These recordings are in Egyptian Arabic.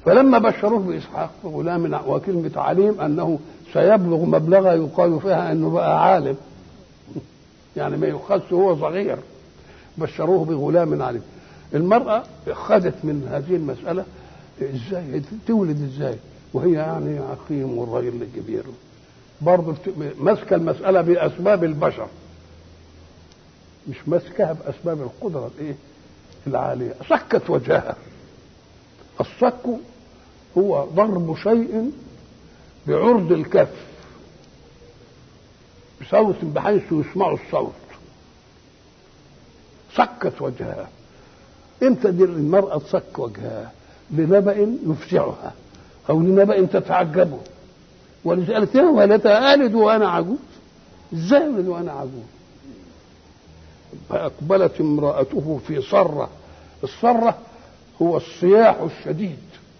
فلما بشروه باسحاق غلام وكلمه عليم انه سيبلغ مبلغا يقال فيها انه بقى عالم يعني ما يخص هو صغير بشروه بغلام عليم المرأة خدت من هذه المسألة ازاي تولد ازاي وهي يعني عقيم والراجل الكبير برضه ماسكة المسألة بأسباب البشر مش ماسكها بأسباب القدرة الايه العالية سكت وجهها الصك هو ضرب شيء بعرض الكف بصوت بحيث يسمع الصوت سكت وجهها امتى دي المرأة تصك وجهها لنبأ يفزعها أو لنبأ تتعجبه ولذلك يا ولدها ألد وأنا عجوز إزاي ألد وأنا عجوز فأقبلت امرأته في صرة الصرة هو الصياح الشديد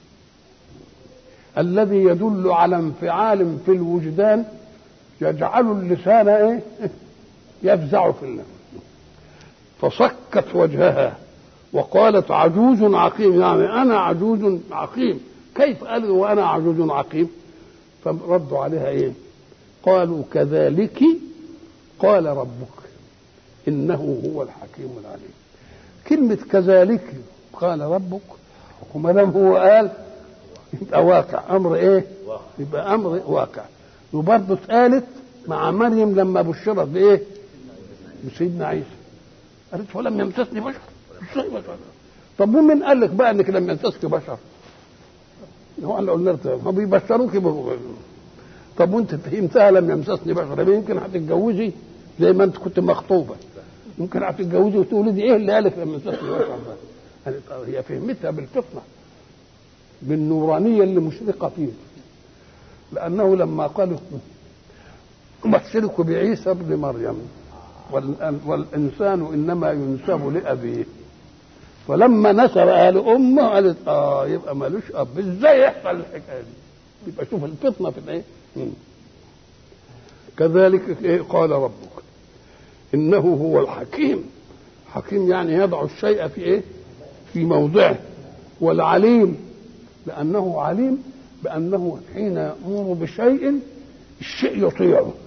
الذي يدل على انفعال في الوجدان يجعل اللسان ايه يفزع في الله فصكت وجهها وقالت عجوز عقيم يعني انا عجوز عقيم كيف قال وانا عجوز عقيم فردوا عليها ايه قالوا كذلك قال ربك انه هو الحكيم العليم كلمه كذلك قال ربك وما دام هو قال يبقى واقع امر ايه يبقى امر واقع وبرضه اتقالت مع مريم لما بشرت بايه بسيدنا عيسى قالت ولم يمسسني بشر ازاي بشر طب ومين قال لك بقى انك لم يمسسك بشر هو اللي قلنا ما بيبشروك طب وانت فهمتها لم يمسسني بشر يمكن هتتجوزي زي ما انت كنت مخطوبه يمكن هتتجوزي وتولدي ايه اللي قالك لم يمسسني بشر ده هي فهمتها بالفطنه بالنورانيه اللي مشرقه فيه لانه لما قالوا أبشرك بعيسى ابن مريم والإنسان إنما ينسب لأبيه فلما نسب أهل أمه قالت آه يبقى مالوش أب إزاي يحصل الحكاية دي يبقى شوف الفطنة في الإيه كذلك إيه قال ربك إنه هو الحكيم حكيم يعني يضع الشيء في إيه في موضعه والعليم لأنه عليم بأنه حين يأمر بشيء الشيء يطيعه